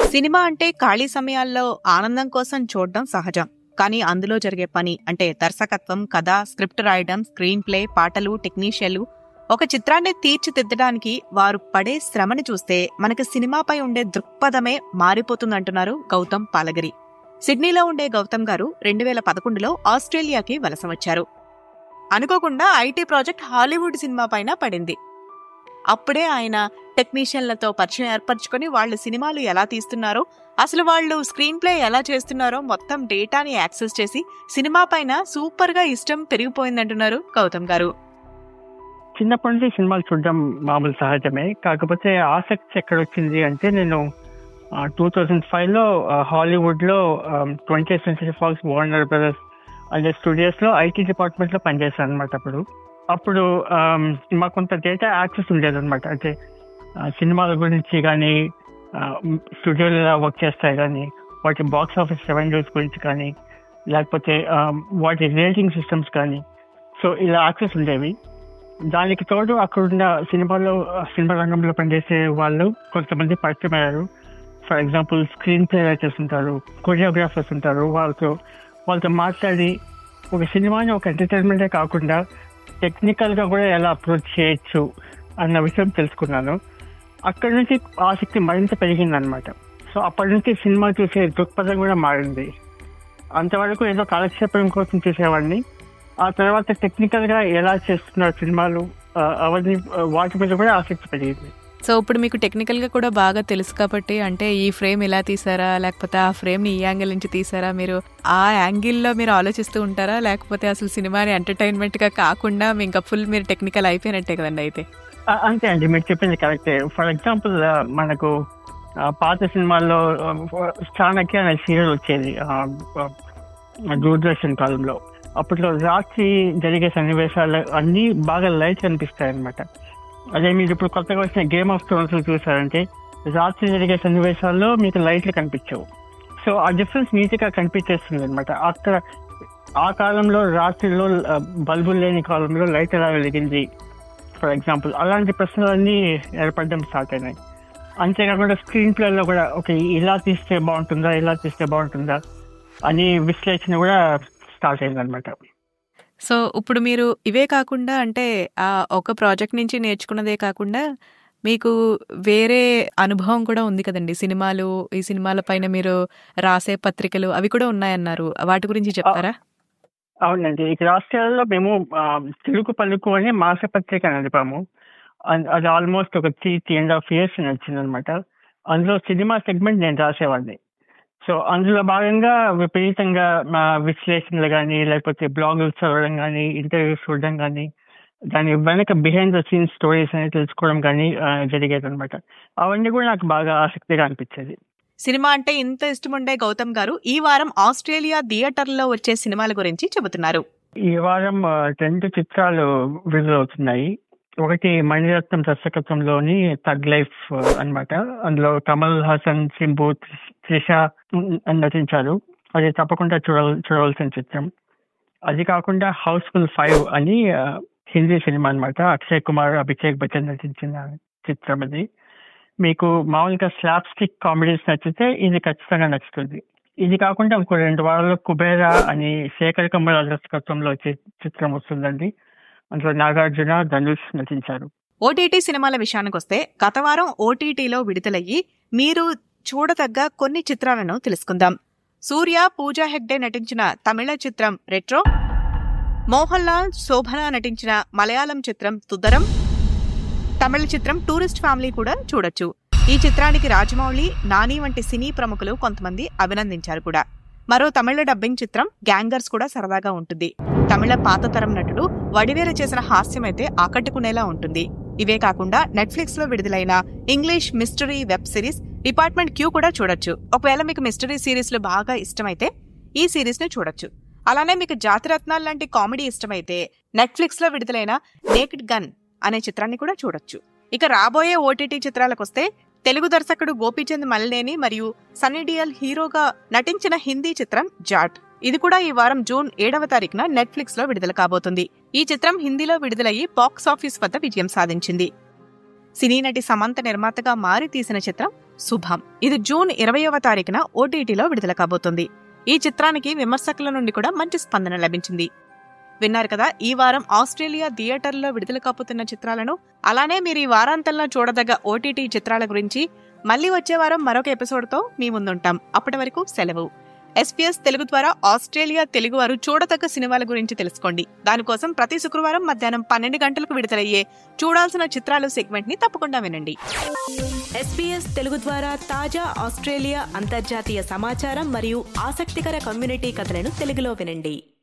cinema అంటే ఖాళీ సమయాల్లో ఆనందం కోసం చూడడం సహజం కానీ అందులో జరిగే పని అంటే దర్శకత్వం కథ స్క్రిప్ట్ రాయడం స్క్రీన్ ప్లే పాటలు టెక్నీషియన్లు ఒక చిత్రాన్ని తీర్చిదిద్దడానికి వారు పడే శ్రమని చూస్తే మనకి సినిమాపై ఉండే దృక్పథమే మారిపోతుందంటున్నారు గౌతమ్ పాలగిరి సిడ్నీలో ఉండే గౌతమ్ గారు రెండు వేల పదకొండులో ఆస్ట్రేలియాకి వలస వచ్చారు అనుకోకుండా ఐటీ ప్రాజెక్ట్ హాలీవుడ్ సినిమా పైన పడింది అప్పుడే ఆయన టెక్నీషియన్లతో పరిచయం ఏర్పరచుకొని వాళ్ళు సినిమాలు ఎలా తీస్తున్నారో అసలు వాళ్ళు స్క్రీన్ ప్లే ఎలా చేస్తున్నారో మొత్తం డేటాని యాక్సెస్ చేసి సినిమా పైన సూపర్ గా ఇష్టం పెరిగిపోయిందంటున్నారు గౌతమ్ గారు చిన్నప్పటి నుంచి సినిమాలు చూడడం మామూలు సహజమే కాకపోతే ఆసక్తి ఎక్కడ వచ్చింది అంటే నేను టూ థౌజండ్ ఫైవ్లో హాలీవుడ్లో twenty century fox Warner Brothers అనే స్టూడియోస్లో ఐటీ డిపార్ట్మెంట్లో పనిచేశాను అనమాట అప్పుడు అప్పుడు ఆమ్, మాకు కొంత డేటా యాక్సెస్ ఉండేదన్నమాట అంటే ఆ, సినిమాల గురించి కానీ స్టూడియోలు ఎలా వర్క్ చేస్తాయి కానీ వాటి బాక్స్ ఆఫీస్ రెవెన్యూస్ గురించి కానీ లేకపోతే ఆమ్, వాటి రేటింగ్ సిస్టమ్స్ కానీ సో ఇలా యాక్సెస్ ఉండేవి దానికి తోడు అక్కడున్న సినిమాలో సినిమా రంగంలో పనిచేసే వాళ్ళు కొంతమంది పరిచయం అయ్యారు for example screenplay writers ఉంటారు కొరియోగ్రాఫర్స్ ఉంటారు వాళ్ళతో వాళ్ళతో మాట్లాడి ఒక సినిమాని ఒక ఎంటర్టైన్మెంటే కాకుండా టెక్నికల్గా కూడా ఎలా అప్రోచ్ చేయొచ్చు అన్న విషయం తెలుసుకున్నాను అక్కడి నుంచి ఆసక్తి మరింత పెరిగిందనమాట సో అప్పటి నుంచి సినిమా చూసే దృక్పథం కూడా మారింది అంతవరకు ఏదో కాలక్షేపం కోసం చూసేవాడిని ఆ తర్వాత టెక్నికల్ గా ఎలా చేస్తున్నారు సినిమాలు ఆ, అవన్నీ ఆ, వాటి మీద కూడా ఆసక్తి పెరిగింది సో ఇప్పుడు మీకు టెక్నికల్ గా కూడా బాగా తెలుసు కాబట్టి అంటే ఈ ఫ్రేమ్ ఇలా తీసారా లేకపోతే ఆ ఫ్రేమ్ ని ఈ యాంగిల్ నుంచి తీసారా మీరు ఆ యాంగిల్లో మీరు ఆలోచిస్తూ ఉంటారా లేకపోతే అసలు సినిమాని ఎంటర్టైన్మెంట్ గా కాకుండా మీ ఇంకా ఫుల్ మీరు టెక్నికల్ అయిపోయినట్టే కదండి అయితే ఆ, అంతే అండి మీరు చెప్పింది కరెక్టే ఫర్ ఎగ్జాంపుల్ మనకు ఆ, పాత సినిమాల్లో ఆ, చాణక్య అనే సీరియల్ వచ్చేది ఆ, ఆ, దూరదర్శన్ కాలంలో అప్పట్లో రాత్రి జరిగే సన్నివేశాలు అన్నీ బాగా లైట్ కనిపిస్తాయి అనమాట అదే మీరు ఇప్పుడు కొత్తగా వచ్చిన గేమ్ ఆఫ్ థ్రోన్స్ చూసారంటే రాత్రి జరిగే సన్నివేశాల్లో మీకు లైట్లు కనిపించవు సో ఆ డిఫరెన్స్ నీట్గా కనిపించేస్తుంది అనమాట అక్కడ ఆ కాలంలో రాత్రిలో ఆ, బల్బులు లేని కాలంలో లైట్ ఎలా వెలిగింది ఫర్ ఎగ్జాంపుల్ అలాంటి ప్రశ్నలన్నీ ఏర్పడడం స్టార్ట్ అయినాయి అంతేకాకుండా స్క్రీన్ ప్లేలో కూడా ఓకే ఇలా తీస్తే బాగుంటుందా ఇలా తీస్తే బాగుంటుందా అని విశ్లేషణ కూడా స్టార్ట్ అయింది అనమాట సో ఇప్పుడు మీరు ఇవే కాకుండా అంటే ఆ ఒక ప్రాజెక్ట్ నుంచి నేర్చుకున్నదే కాకుండా మీకు వేరే అనుభవం కూడా ఉంది కదండి సినిమాలు ఈ సినిమాల పైన మీరు రాసే పత్రికలు అవి కూడా ఉన్నాయన్నారు వాటి గురించి చెప్తారా అవునండి ఇక్కడ ఆస్ట్రేలియాలో మేము ఆ, తెలుగు పలుకు అని మాసపత్రిక నడిపాము అన్- అది ఆల్మోస్ట్ ఒక three three and half years నడిచింది అనమాట అందులో సినిమా సెగ్మెంట్ నేను రాసేవాడిని సో అందులో భాగంగా విపరీతంగా మా విశ్లేషణలు కానీ లేకపోతే బ్లాగులు చదవడం కానీ ఇంటర్వ్యూస్ చూడడం కానీ దాని వెనక బిహైండ్ ద సీన్ స్టోరీస్ అనేది తెలుసుకోవడం కానీ జరిగేది అనమాట అవన్నీ కూడా నాకు బాగా ఆసక్తిగా అనిపించేది సినిమా అంటే ఇంత ఇష్టముండే గౌతమ్ గారు ఈ వారం ఆస్ట్రేలియా థియేటర్లో వచ్చే సినిమాల గురించి చెబుతున్నారు ఈ వారం ఆ, రెండు చిత్రాలు విడుదలవుతున్నాయి ఒకటి మణిరత్నం దర్శకత్వంలోని థగ్ లైఫ్ అన్నమాట అందులో కమల్ హాసన్ సింబు త్రిష ఉమ్, నటించారు అది తప్పకుండా చూడ చూడవలసిన చిత్రం అది కాకుండా హౌస్ఫుల్ ఫైవ్ అని ఆ, హిందీ సినిమా అన్నమాట అక్షయ్ కుమార్ అభిషేక్ బచ్చన్ నటించిన చిత్రం అది మీకు మామూలుగా స్లాప్ స్టిక్ కామెడీస్ నచ్చితే ఇది ఖచ్చితంగా నచ్చుతుంది ఇది కాకుండా ఇంకో రెండు వారాల్లో కుబేరా అని శేఖర్ కమల దర్శకత్వంలో వచ్చే చిత్రం వస్తుందండి అందులో నాగార్జున ధనుష్ నటించారు ఓటీటీ సినిమాల విషయానికొస్తే గత వారం ఓటీటీలో విడుదలయ్యి మీరు చూడదగ్గ కొన్ని చిత్రాలను తెలుసుకుందాం సూర్య పూజా హెగ్డే నటించిన తమిళ చిత్రం రెట్రో మోహన్ లాల్ శోభన నటించిన మలయాళం చిత్రం తుదరం తమిళ చిత్రం టూరిస్ట్ ఫ్యామిలీ కూడా చూడొచ్చు ఈ చిత్రానికి రాజమౌళి నాని వంటి సినీ ప్రముఖులు కొంతమంది అభినందించారు కూడా మరో తమిళ డబ్బింగ్ చిత్రం గ్యాంగర్స్ కూడా సరదాగా ఉంటుంది తమిళ పాత తరం నటుడు వడివేర చేసిన హాస్యం అయితే ఆకట్టుకునేలా ఉంటుంది ఇవే కాకుండా నెట్ఫ్లిక్స్ లో విడుదలైన English mystery web series department Q కూడా చూడొచ్చు ఒకవేళ మీకు మిస్టరీ సిరీస్ లు బాగా ఇష్టమైతే ఈ సిరీస్ ను చూడొచ్చు అలానే మీకు జాతిరత్నాలు లాంటి కామెడీ ఇష్టమైతే నెట్ఫ్లిక్స్ లో విడుదలైన నేకిడ్ గన్ అనే చిత్రాన్ని కూడా చూడొచ్చు ఇక రాబోయే ఓటీటీ చిత్రాలకొస్తే తెలుగు దర్శకుడు గోపీచంద్ మల్లేని మరియు సన్నీ డియల్ హీరోగా నటించిన హిందీ చిత్రం జాట్ ఇది కూడా ఈ వారం జూన్ ఏడవ తారీఖున నెట్ఫ్లిక్స్ లో విడుదల కాబోతుంది ఈ చిత్రం హిందీలో విడుదలయ్యి బాక్స్ ఆఫీస్ వద్ద విజయం సాధించింది సినీ నటి సమంత నిర్మాతగా మారి తీసిన చిత్రం శుభం ఇది జూన్ ఇరవయవ తారీఖున ఓటీటీలో విడుదల కాబోతుంది ఈ చిత్రానికి విమర్శకుల నుండి కూడా మంచి స్పందన లభించింది విన్నారు కదా ఈ వారం ఆస్ట్రేలియా థియేటర్లో విడుదల కాబోతున్న చిత్రాలను అలానే మీరు ఈ వారాంతంలో చూడదగ్గ ఓటీటీ చిత్రాల గురించి మళ్ళీ వచ్చే వారం మరొక ఎపిసోడ్తో మీ ముందుంటాం అప్పటి వరకు సెలవు ఎస్పీఎస్ తెలుగు ద్వారా ఆస్ట్రేలియా తెలుగువారు చూడదగ్గ సినిమాల గురించి తెలుసుకోండి దానికోసం ప్రతి శుక్రవారం మధ్యాహ్నం పన్నెండు గంటలకు విడుదలయ్యే చూడాల్సిన చిత్రాలు సెగ్మెంట్ ని తప్పకుండా వినండి ఎస్పీఎస్ తెలుగు ద్వారా తాజా ఆస్ట్రేలియా అంతర్జాతీయ సమాచారం మరియు ఆసక్తికర కమ్యూనిటీ కథలను తెలుగులో వినండి